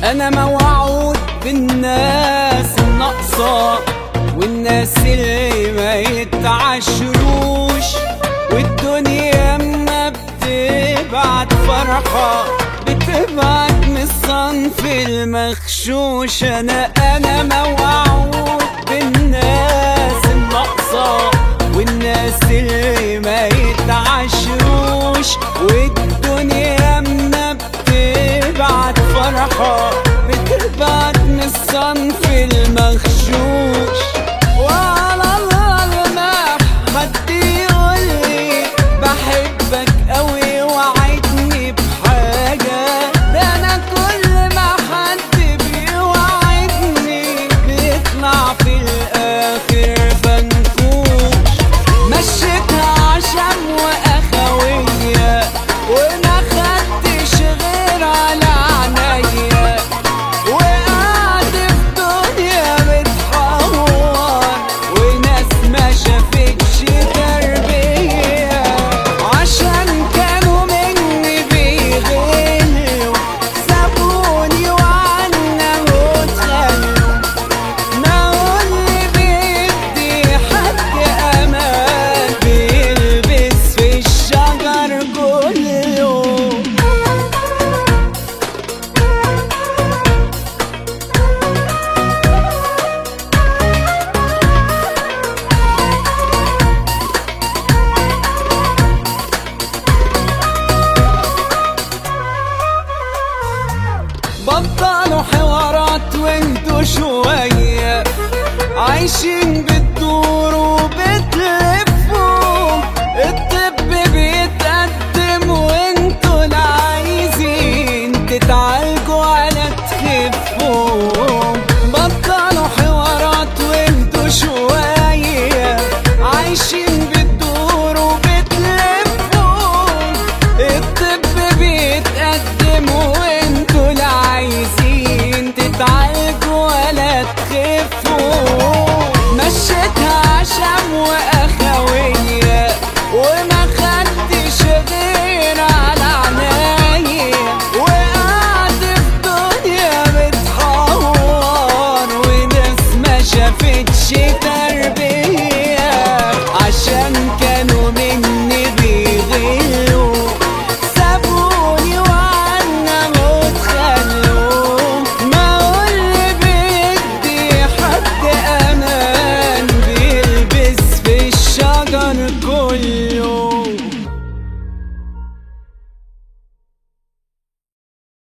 انا موعود بالناس الناقصة والناس اللي ما يتعشروش والدنيا ما بتبعت فرحة بتبعت من الصنف المخشوش انا انا موعود بالناس الناقصة والناس اللي ما يتعشروش والدنيا ما بتبعت فرحة بتبعت من الصنف المخشوش وعلى الملمح خدي يقولي بحبك قوي وعدني بحاجة ده أنا كل ما حد بيوعدني بيطلع في الآخر فنكوش مشيتها عشان وأخوية وما خدتش غير على عينيا وقعت في دنيا بتحور وناس ما شافتش تربية عشان كانوا مني بيغلوا سابوني وعنا واتخلوا ما هو اللي بيدي حد امان بيلبس في الشجر كله بطلوا حوارات وانتوا شوية عايشين بتدور وبتلفوا الطب بيتقدم وانتوا لا عايزين تتعالجوا على تخفوا بطلوا حوارات وانتوا شوية عايشين بتدور وبتلفوا الطب بيتقدم وانتوا لا عايزين تتعالجوا ولا تخفوا مشيتها عشان واخوية وما خدتش غير على عينيا وقعت في دنيا بتحور وناس ما شافتش تربية عشان كانوا مني بيغلوا سابوني وعنا واتخلوا ما هو اللي بيدي حد امان بيلبس في الشجر كله